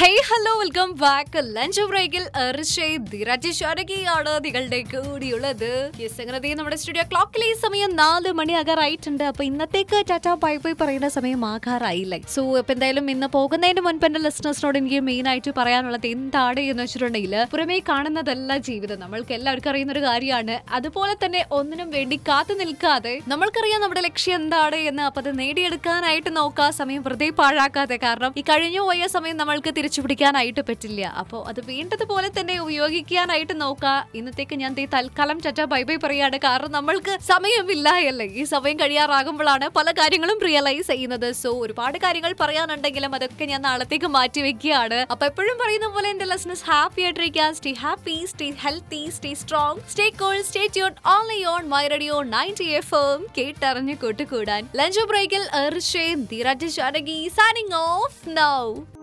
hey hello welcome back lunch ബ്രേക്കിൽ ാണ് നിങ്ങളുടെ കൂടിയുള്ളത് യെസ് അങ്ങനെ ദേ നമ്മുടെ സ്റ്റുഡിയോ ക്ലോക്കിൽ ഈ സമയം നാല് മണിയാകാറായിട്ടുണ്ട് അപ്പൊ ഇന്നത്തേക്ക് ടാറ്റ ബൈ ബൈ പറയുന്ന സമയം ആകാറായില്ലേ സോ ഇപ്പൊ എന്തായാലും ഇന്ന് പോകുന്നതിന് മുൻപ് എന്റെ ലിസ്ണേഴ്സിനോട് എനിക്ക് മെയിൻ ആയിട്ട് പറയാനുള്ളത് എന്താണ് എന്ന് വെച്ചിട്ടുണ്ടെങ്കിൽ പുറമേ കാണുന്നതല്ല ജീവിതം നമ്മൾക്ക് എല്ലാവർക്കും അറിയുന്ന ഒരു കാര്യമാണ് അതുപോലെ തന്നെ ഒന്നിനും വേണ്ടി കാത്തു നിൽക്കാതെ നമ്മൾക്കറിയാം നമ്മുടെ ലക്ഷ്യം എന്താണ് എന്ന് അപ്പൊ അത് നേടിയെടുക്കാനായിട്ട് നോക്കുക സമയം വെറുതെ പാഴാക്കാതെ കാരണം ഈ കഴിഞ്ഞു പോയ സമയം നമ്മൾക്ക് തിരിച്ചു പിടിക്കാനായിട്ട് പറ്റില്ല അപ്പോൾ അത് വേണ്ടതുപോലെ തന്നെ ഉപയോഗിക്കാനായിട്ട് നോക്കുക ഇന്നത്തേക്ക് ഞാൻ ദേ തൽക്കാലം ചറ്റ ബൈ ബൈ പറയാണ് കാരണം നമ്മൾക്ക് സമയമില്ല അല്ലേ ഈ സമയം കഴിയാറാകുമ്പോഴാണ് പല കാര്യങ്ങളും റിയലൈസ് ചെയ്യുന്നത് സോ ഒരുപാട് കാര്യങ്ങൾ പറയാനുണ്ടെങ്കിലും അതൊക്കെ ഞാൻ നാളത്തേക്ക് മാറ്റി വെക്കുകയാണ് അപ്പൊ എപ്പോഴും പറയുന്ന പോലെ എന്റെ ലെസൺസ് ഹാപ്പി ആയിട്ടിരിക്കുക stay happy stay healthy stay strong stay cool stay tune only on my radio ninety F M കേട്ടറിഞ്ഞ് കൂട്ടുകൂടാൻ ലഞ്ച് ബ്രേക്കിൽ എർഷയും Dheeraj Janaki signing off now